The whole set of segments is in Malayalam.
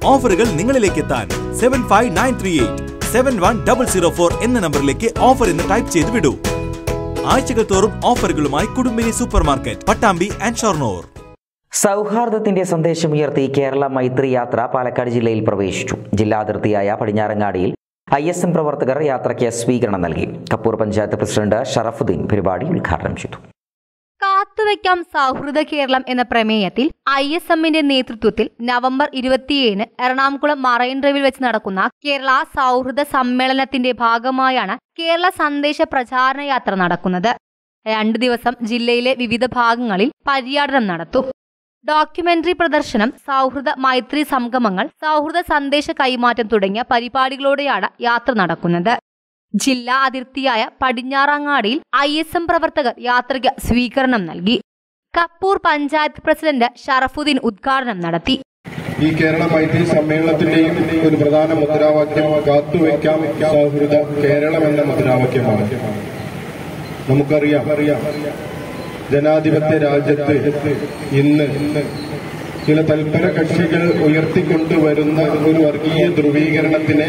ഓഫറുകൾ നിങ്ങളിലേക്ക് എത്താൻ seven five nine three eight seven one double zero four എന്ന നമ്പറിലേക്ക് ഓഫർ എന്ന് ടൈപ്പ് ചെയ്ത് വിടൂ ആഴ്ചകൾ തോറും ഓഫറുകളുമായി Kudumbini super market Pattambi and Shoranur സൗഹാർദ്ദത്തിന്റെ സന്ദേശമുയർത്തി കേരള മൈത്രി യാത്ര പാലക്കാട് ജില്ലയിൽ പ്രവേശിച്ചു ജില്ലാ അതിർത്തിയായ പടിഞ്ഞാറങ്ങാടിയിൽ ഐ എസ് എം പ്രവർത്തകർ യാത്രയ്ക്ക് സ്വീകരണം നൽകി കപ്പൂർ പഞ്ചായത്ത് പ്രസിഡന്റ് ഷറഫുദ്ദീൻ പരിപാടി ഉദ്ഘാടനം ചെയ്തു കാത്തുവയ്ക്കാം സൗഹൃദ കേരളം എന്ന പ്രമേയത്തിൽ ഐ എസ് എമ്മിന്റെ നേതൃത്വത്തിൽ നവംബർ ഇരുപത്തിയേഴിന് എറണാകുളം മറൈൻ ഡ്രൈവിൽ വെച്ച് നടക്കുന്ന കേരള സൗഹൃദ സമ്മേളനത്തിന്റെ ഭാഗമായാണ് കേരള സന്ദേശ പ്രചാരണ യാത്ര നടക്കുന്നത് രണ്ടു ദിവസം ജില്ലയിലെ വിവിധ ഭാഗങ്ങളിൽ പര്യടനം നടത്തും ഡോക്യുമെന്ററി പ്രദർശനം സൗഹൃദ മൈത്രി സംഗമങ്ങൾ സൗഹൃദ സന്ദേശ കൈമാറ്റം തുടങ്ങിയ പരിപാടികളോടെയാണ് യാത്ര നടക്കുന്നത് ജില്ലാ അതിർത്തിയായ പടിഞ്ഞാറങ്ങാടിയിൽ ഐ എസ് എം പ്രവർത്തകർ യാത്രയ്ക്ക് സ്വീകരണം നൽകി കപ്പൂർ പഞ്ചായത്ത് പ്രസിഡന്റ് ഷറഫുദ്ദീൻ ഉദ്ഘാടനം നടത്തി ഈ കേരള മൈത്രി സമ്മേളനത്തിന്റെയും ഒരു പ്രധാന മുദ്രാവാക്യം കാത്തുവയ്ക്കാം സൗഹൃദ കേരളം എന്ന മുദ്രാവാക്യമാണ് നമുക്കറിയാം അറിയാം ജനാധിപത്യ രാജ്യത്ത് ഇന്ന് ചില തൽപര കക്ഷികൾ ഉയർത്തിക്കൊണ്ടുവരുന്ന ഒരു വർഗീയ ധ്രുവീകരണത്തിന്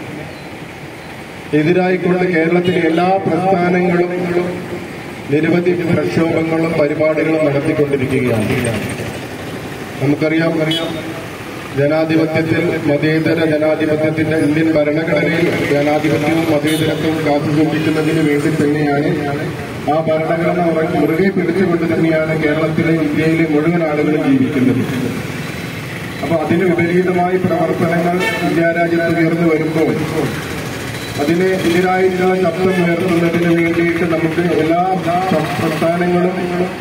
എതിരായിക്കൊണ്ട് കേരളത്തിലെ എല്ലാ പ്രസ്ഥാനങ്ങളും നിരവധി പ്രക്ഷോഭങ്ങളും പരിപാടികളും നടത്തിക്കൊണ്ടിരിക്കുകയാണ് നമുക്കറിയാം അറിയാം ജനാധിപത്യത്തിൽ മതേതര ജനാധിപത്യത്തിന്റെ ഇന്ത്യൻ ഭരണഘടനയിൽ ജനാധിപത്യവും മതേതരത്വവും കാത്തുസൂക്ഷിക്കുന്നതിന് വേണ്ടി തന്നെയാണ് ആ ഭരണഘടന ഉറ- മുറുകെ പിടിച്ചുകൊണ്ട് തന്നെയാണ് കേരളത്തിലെ ഇന്ത്യയിലെ മുഴുവൻ ആളുകളും ജീവിക്കുന്നത് അപ്പൊ അതിന് വിപരീതമായി പ്രവർത്തനങ്ങൾ ഇന്ത്യ രാജ്യത്ത് ഉയർന്നു വരുമ്പോൾ അതിന് എതിരായിട്ടുള്ള ശബ്ദം ഉയർത്തുന്നതിന് വേണ്ടിയിട്ട് നമുക്ക് എല്ലാ സ- പ്രസ്ഥാനങ്ങളും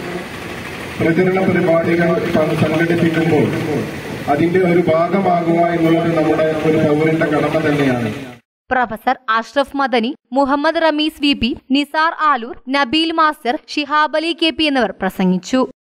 പ്രചരണ പരിപാടികൾ സ- സംഘടിപ്പിക്കുമ്പോൾ അതിന്റെ ഒരു ഭാഗമാകുക എന്നുള്ളത് നമ്മുടെ ഒരു പൗരന്റെ കടമ തന്നെയാണ് professor Ashraf Madani Muhammad Rameez V P Nizar Aloor Nabeel master Shihab Ali K P എന്നിവർ പ്രസംഗിച്ചു